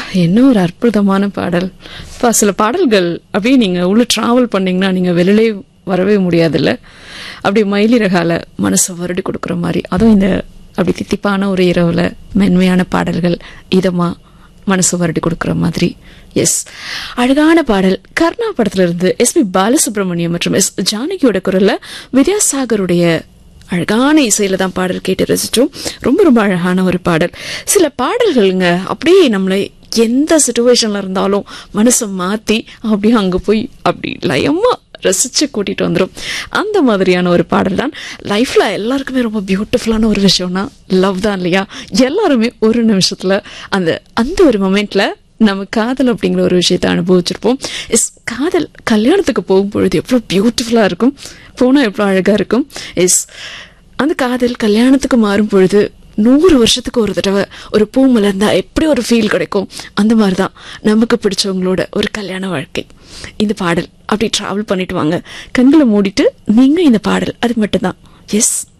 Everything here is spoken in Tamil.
என்ன ஒரு அற்புதமான பாடல் இப்போ சில பாடல்கள் அப்படியே நீங்கள் உள்ள ட்ராவல் பண்ணீங்கன்னா நீங்கள் வெளியிலே வரவே முடியாதுல்ல அப்படி மயிலிறகால மனசை வருடி கொடுக்குற மாதிரி அதுவும் இந்த அப்படி தித்திப்பான ஒரு இரவுல மென்மையான பாடல்கள் இதமா மனசு வருடி கொடுக்குற மாதிரி எஸ் அழகான பாடல் கர்ணா படத்துல இருந்து எஸ் பி பாலசுப்ரமணியம் மற்றும் எஸ் ஜானகியோட குரல்ல வித்யாசாகருடைய அழகான இசையில தான் பாடல் கேட்டு ரசிச்சோம் ரொம்ப ரொம்ப அழகான ஒரு பாடல் சில பாடல்களுங்க அப்படியே நம்மளை எந்த சுச்சுவேஷன்ல இருந்தாலும் மனசை மாத்தி அப்படியே அங்க போய் அப்படி லயமா ரசிச்சு கூட்டிட்டு வந்துடும் அந்த மாதிரியான ஒரு பாடல் தான் லைஃப்ல எல்லாருக்குமே ரொம்ப பியூட்டிஃபுல்லான ஒரு விஷயம்னா லவ் தான் இல்லையா எல்லாருமே ஒரு நிமிஷத்துல அந்த அந்த ஒரு மொமெண்ட்ல நம்ம காதல் அப்படிங்கிற ஒரு விஷயத்தை அனுபவிச்சிருப்போம் இஸ் காதல் கல்யாணத்துக்கு போகும்பொழுது எவ்வளோ பியூட்டிஃபுல்லாக இருக்கும் போனால் எவ்வளோ அழகாக இருக்கும் இஸ் அந்த காதல் கல்யாணத்துக்கு மாறும் பொழுது நூறு வருஷத்துக்கு ஒரு தடவை ஒரு பூ மலர்ந்தா எப்படி ஒரு ஃபீல் கிடைக்கும் அந்த மாதிரி தான் நமக்கு பிடிச்சவங்களோட ஒரு கல்யாண வாழ்க்கை இந்த பாடல் அப்படி ட்ராவல் பண்ணிட்டு வாங்க கண்களை மூடிட்டு நீங்கள் இந்த பாடல் அது மட்டும்தான் எஸ்